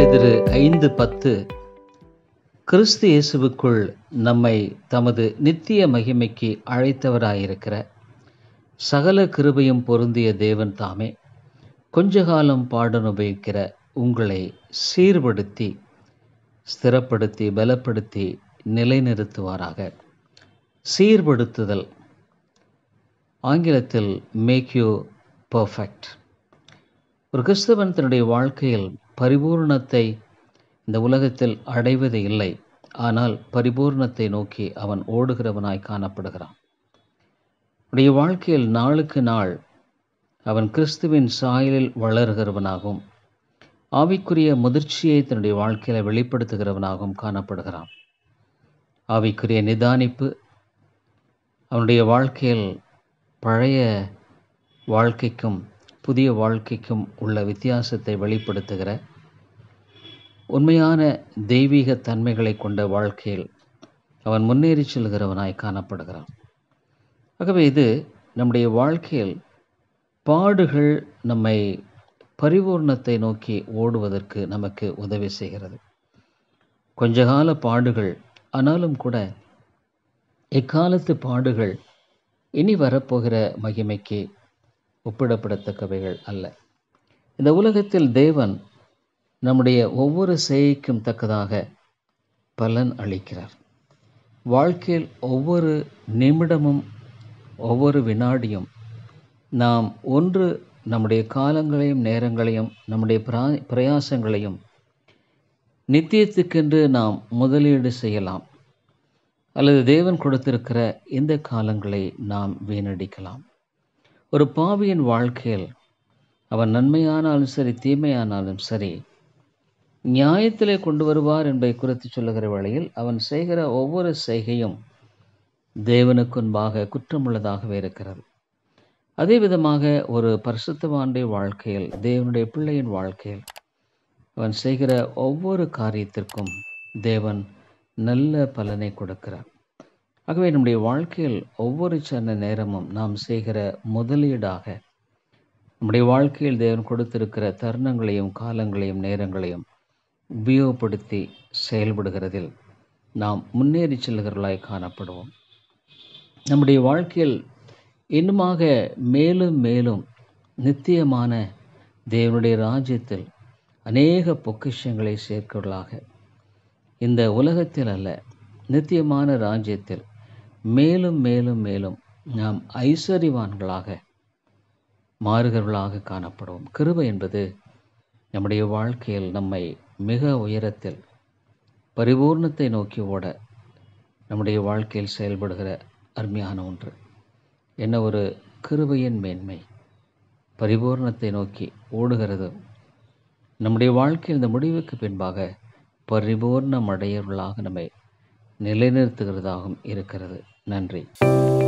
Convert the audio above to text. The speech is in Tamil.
பேதிரு ஐந்து பத்து கிறிஸ்து இயேசுவுக்குள் நம்மை தமது நித்திய மகிமைக்கு அழைத்தவராயிருக்கிற சகல கிருபையும் பொருந்திய தேவன் தாமே கொஞ்ச காலம் பாடனுபவிக்கிற உங்களை சீர்படுத்தி ஸ்திரப்படுத்தி பலப்படுத்தி நிலைநிறுத்துவாராக சீர்படுத்துதல் ஆங்கிலத்தில் மேக் யூ பர்ஃபெக்ட் ஒரு கிறிஸ்தவன் தன்னுடைய வாழ்க்கையில் பரிபூர்ணத்தை இந்த உலகத்தில் அடைவது இல்லை ஆனால் பரிபூர்ணத்தை நோக்கி அவன் ஓடுகிறவனாய் காணப்படுகிறான் உடைய வாழ்க்கையில் நாளுக்கு நாள் அவன் கிறிஸ்துவின் சாயலில் வளர்கிறவனாகவும் ஆவிக்குரிய முதிர்ச்சியை தன்னுடைய வாழ்க்கையில் வெளிப்படுத்துகிறவனாகவும் காணப்படுகிறான் ஆவிக்குரிய நிதானிப்பு அவனுடைய வாழ்க்கையில் பழைய வாழ்க்கைக்கும் புதிய வாழ்க்கைக்கும் உள்ள வித்தியாசத்தை வெளிப்படுத்துகிற உண்மையான தெய்வீக தன்மைகளை கொண்ட வாழ்க்கையில் அவன் முன்னேறி செல்கிறவனாய் காணப்படுகிறான் ஆகவே இது நம்முடைய வாழ்க்கையில் பாடுகள் நம்மை பரிபூர்ணத்தை நோக்கி ஓடுவதற்கு நமக்கு உதவி செய்கிறது கொஞ்ச கால பாடுகள் ஆனாலும் கூட எக்காலத்து பாடுகள் இனி வரப்போகிற மகிமைக்கு ஒப்பிடப்படத்தக்கவைகள் அல்ல இந்த உலகத்தில் தேவன் நம்முடைய ஒவ்வொரு செய்கைக்கும் தக்கதாக பலன் அளிக்கிறார் வாழ்க்கையில் ஒவ்வொரு நிமிடமும் ஒவ்வொரு வினாடியும் நாம் ஒன்று நம்முடைய காலங்களையும் நேரங்களையும் நம்முடைய பிரா பிரயாசங்களையும் நித்தியத்துக்கென்று நாம் முதலீடு செய்யலாம் அல்லது தேவன் கொடுத்திருக்கிற இந்த காலங்களை நாம் வீணடிக்கலாம் ஒரு பாவியின் வாழ்க்கையில் அவன் நன்மையானாலும் சரி தீமையானாலும் சரி நியாயத்திலே கொண்டு வருவார் என்பதை குறித்து சொல்லுகிற வேளையில் அவன் செய்கிற ஒவ்வொரு செய்கையும் தேவனுக்கு முன்பாக குற்றமுள்ளதாகவே இருக்கிறது அதே விதமாக ஒரு பரிசுத்தவானுடைய வாழ்க்கையில் தேவனுடைய பிள்ளையின் வாழ்க்கையில் அவன் செய்கிற ஒவ்வொரு காரியத்திற்கும் தேவன் நல்ல பலனை கொடுக்கிறார் ஆகவே நம்முடைய வாழ்க்கையில் ஒவ்வொரு சின்ன நேரமும் நாம் செய்கிற முதலீடாக நம்முடைய வாழ்க்கையில் தேவன் கொடுத்திருக்கிற தருணங்களையும் காலங்களையும் நேரங்களையும் உபயோகப்படுத்தி செயல்படுகிறதில் நாம் முன்னேறி செல்கிறவர்களாய் காணப்படுவோம் நம்முடைய வாழ்க்கையில் இன்னுமாக மேலும் மேலும் நித்தியமான தேவனுடைய ராஜ்யத்தில் அநேக பொக்கிஷங்களை சேர்க்கிறவர்களாக இந்த உலகத்தில் அல்ல நித்தியமான ராஜ்யத்தில் மேலும் மேலும் மேலும் நாம் ஐஸ்வர்யவான்களாக மாறுகிறவர்களாக காணப்படுவோம் கிருபை என்பது நம்முடைய வாழ்க்கையில் நம்மை மிக உயரத்தில் பரிபூர்ணத்தை நோக்கி ஓட நம்முடைய வாழ்க்கையில் செயல்படுகிற அருமையான ஒன்று என்ன ஒரு கிருபையின் மேன்மை பரிபூர்ணத்தை நோக்கி ஓடுகிறது நம்முடைய வாழ்க்கையில் இந்த முடிவுக்கு பின்பாக பரிபூர்ணம் அடையவர்களாக நம்மை நிலைநிறுத்துகிறதாகவும் இருக்கிறது நன்றி